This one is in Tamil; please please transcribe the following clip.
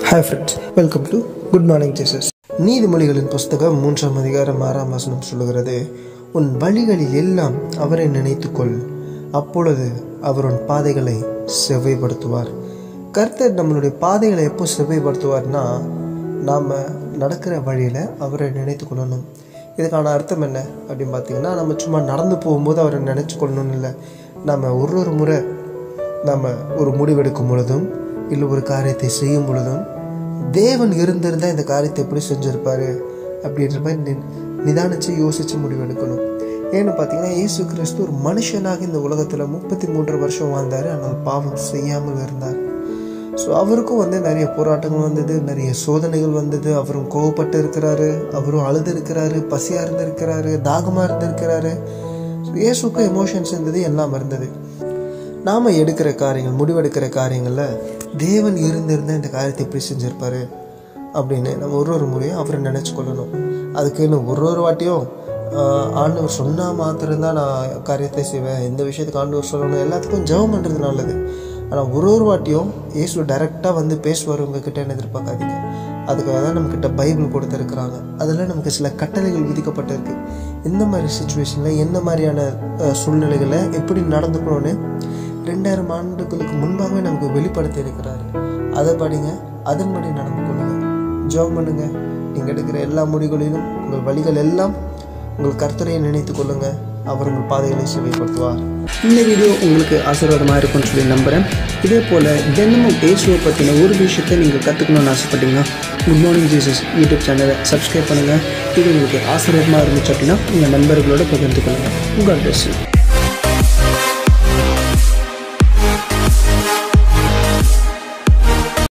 hi friends welcome to good morning Jesus நீதிமொழிகளின் புஸ்தகம் மூன்றாம் அதிகாரம் ஆறாம் வசனம் சொல்லுகிறது உன் வழிகளில் எல்லாம் அவரை நினைத்துக்கொள் அப்பொழுது அவர் உன் பாதைகளை செவ்வைப்படுத்துவார் கர்த்தர் நம்மளுடைய பாதைகளை எப்போ செவ்வைப்படுத்துவார்னா நாம் நடக்கிற வழியில் அவரை நினைத்து கொள்ளணும் இதுக்கான அர்த்தம் என்ன அப்படின்னு பார்த்தீங்கன்னா நம்ம சும்மா நடந்து போகும்போது அவரை நினச்சி கொள்ளணும்னு இல்லை நம்ம ஒரு ஒரு முறை நம்ம ஒரு முடிவெடுக்கும் பொழுதும் இல்லை ஒரு காரியத்தை செய்யும் பொழுதும் தேவன் இருந்திருந்தால் இந்த காரியத்தை எப்படி செஞ்சுருப்பாரு அப்படின்ற மாதிரி நி நிதானித்து யோசித்து முடிவெடுக்கணும் ஏன்னு பார்த்தீங்கன்னா இயேசு கிறிஸ்து ஒரு மனுஷனாக இந்த உலகத்தில் முப்பத்தி மூன்று வருஷம் வாழ்ந்தார் ஆனால் பாவம் செய்யாமல் இருந்தார் ஸோ அவருக்கும் வந்து நிறைய போராட்டங்கள் வந்தது நிறைய சோதனைகள் வந்தது அவரும் கோவப்பட்டு இருக்கிறாரு அவரும் அழுது இருக்கிறாரு பசியாக இருந்திருக்கிறாரு தாகமாக இருந்திருக்கிறாரு ஸோ இயேசுக்கும் எமோஷன்ஸ் இருந்தது எல்லாம் இருந்தது நாம் எடுக்கிற காரியங்கள் முடிவெடுக்கிற காரியங்களில் தேவன் இருந்திருந்தால் இந்த காரியத்தை எப்படி செஞ்சுருப்பாரு அப்படின்னு நம்ம ஒரு ஒரு முறையும் அவரை நினச்சி கொள்ளணும் அதுக்குன்னு ஒரு ஒரு வாட்டியும் ஆஹ், ஆண்டவர் சொன்னால் மாத்திரம்தான் நான் காரியத்தை செய்வேன் எந்த விஷயத்துக்கு ஆண்டவர் சொல்லணும் எல்லாத்துக்கும் ஜெபம் பண்ணுறது நல்லது ஆனால் ஒரு ஒரு வாட்டியும் இயேசு டைரெக்டாக வந்து பேசுவார் உங்ககிட்ட என்ன எதிர்பார்க்காதீங்க அதுக்காக தான் நம்மக்கிட்ட பைபிள் கொடுத்துருக்குறாங்க அதில் நமக்கு சில கட்டளைகள் விதிக்கப்பட்டிருக்கு எந்த மாதிரி சுச்சுவேஷனில் என்ன மாதிரியான அஹ், சூழ்நிலைகளை எப்படி நடந்துக்கணும்னு ரெண்டாயிரம் ஆண்டுகளுக்கு முன்பாகவே நமக்கு வெளிப்படுத்தி இருக்கிறாரு அதை படிங்க அதன்படி நடந்து கொள்ளுங்க ஜோம் பண்ணுங்க நீங்கள் எடுக்கிற எல்லா முடிவுகளிலும் உங்கள் வழிகள் எல்லாம் உங்கள் கர்த்தரையை நினைத்து கொள்ளுங்க அவர் உங்கள் பாதைகளை செவைப்படுத்துவார் இந்த வீடியோ உங்களுக்கு ஆசீர்வாதமாக இருக்கும்னு சொல்லி நம்புகிறேன் இதே போல் தினமும் இயேசுவை பற்றின ஒரு விஷயத்தை நீங்கள் கற்றுக்கணும்னு ஆசைப்பட்டீங்கன்னா குட் மார்னிங் ஜீசஸ் யூடியூப் சேனலை சப்ஸ்கிரைப் பண்ணுங்கள் இது உங்களுக்கு ஆசீர்வாதமாக இருந்துச்சு அப்படின்னா உங்கள் நண்பர்களோட பகிர்ந்து கொள்ளுங்கள் உங்கள் அட்ரஸ்